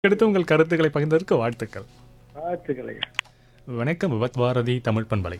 அடுத்து உங்கள் கருத்துக்களை பகிர்ந்ததற்கு வாழ்த்துக்கள் வாழ்த்துக்களை வணக்கம் விபத் பாரதி தமிழ் பண்பலை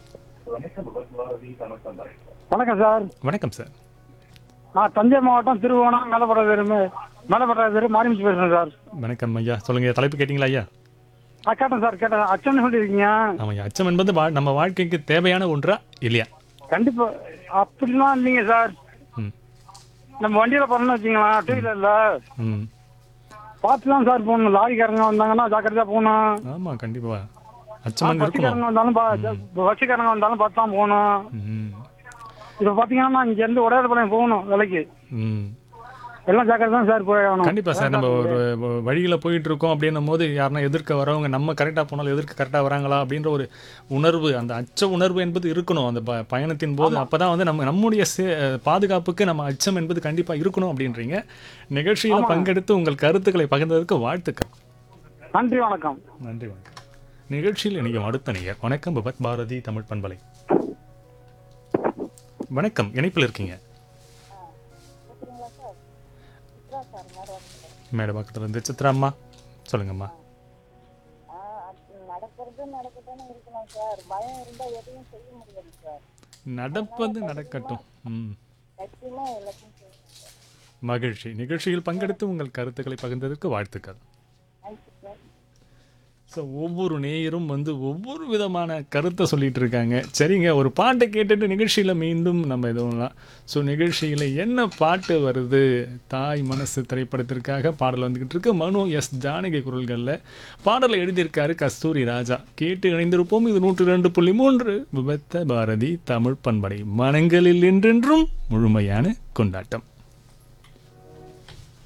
வணக்கம் சார் வணக்கம் சார் நான் தஞ்சை மாவட்டம் திருவோணம் மேலப்பட தெரு மேலப்பட தெரு மாரிமிச்சு பேசுறேன் சார் வணக்கம் ஐயா சொல்லுங்க தலைப்பு கேட்டிங்களா ஐயா நான் கேட்டேன் சார் கேட்டேன் அச்சன் சொல்லியிருக்கீங்க ஆமாம் ஐயா அச்சம் என்பது வா- நம்ம வாழ்க்கைக்கு தேவையான ஒன்றா இல்லையா கண்டிப்பா அப்படிலாம் இல்லைங்க சார் ம் நம்ம வண்டியில போறோம்னு வச்சுங்களா டூ வீலர்ல ம் பார்த்து தான் சார் போகணும் லாரிக்காரங்க வந்தாங்கன்னா ஜாக்கிரதையா போகணும் ஆமாம் கண்டிப்பாக அச்சமன் இருக்கணும் பஸ்ஸுக்காரங்க வந்தாலும் பா- பஸ்ஸுக்காரங்க வந்தாலும் பார்த்து தான் போகணும் ம் இப்போ பார்த்தீங்கன்னா நான் இங்கேருந்து உடையாதபாளையம் போகணும் வேலைக்கு ம் எல்லாம் ஜாக்கிரதை தான் சார் போய் ஆகணும் கண்டிப்பாக சார் நம்ம ஒரு வ- வழியில போயிட்டு இருக்கோம் அப்படின்னும் போது யாருன்னா எதிர்க்க வரவங்க நம்ம கரெக்டாக போனாலும் எதிர்க்க கரெக்டாக வராங்களா அப்படின்ற ஒரு உணர்வு அந்த அச்ச உணர்வு என்பது இருக்கணும் அந்த ப பயணத்தின் போது அப்பதான் வந்து நம்ம நம்முடைய சே- பாதுகாப்புக்கு நம்ம அச்சம் என்பது கண்டிப்பாக இருக்கணும் அப்படின்றீங்க நிகழ்ச்சியில் பங்கெடுத்து உங்கள் கருத்துக்களை பகிர்ந்ததற்கு வாழ்த்துக்கள் நன்றி வணக்கம் நன்றி வணக்கம் நிகழ்ச்சியில் இணையும் அடுத்த நேயர் வணக்கம் விபத் பாரதி தமிழ் பண்பலை வணக்கம் இணைப்பில் இருக்கீங்க மேடம் பக்கத்தில் இருந்து சித்ரா அம்மா சொல்லுங்கம்மா ஆ, அது நடக்கிறது நடக்கத்தானே இருக்கணும் சார் பயம் இருந்தா எதையும் செய்ய முடியாது சார் நடப்பது நடக்கட்டும் ம் சத்தியமா எல்லாத்தையும் செய்யணும் சார் மகிழ்ச்சி நிகழ்ச்சியில் பங்கெடுத்து உங்கள் கருத்துக்களை பகிர்ந்ததற்கு வாழ்த்துக்கள் தேங்க்யூ சார் ஸோ ஒவ்வொரு நேயரும் வந்து ஒவ்வொரு விதமான கருத்தை சொல்லிட்டு இருக்காங்க சரிங்க ஒரு பாட்டை கேட்டுட்டு நிகழ்ச்சியில் மீண்டும் நம்ம எதுவும்லாம் ஸோ நிகழ்ச்சியில் என்ன பாட்டு வருது தாய் மனசு திரைப்படத்திற்காக பாடல் வந்துக்கிட்டு இருக்கு மனு எஸ் ஜானகி குரல்களில் பாடலை எழுதியிருக்காரு கஸ்தூரி ராஜா கேட்டு இணைந்திருப்போம் இது நூற்று ரெண்டு புள்ளி மூன்று விபத்த பாரதி தமிழ் பண்படை மனங்களில் என்றென்றும் முழுமையான கொண்டாட்டம்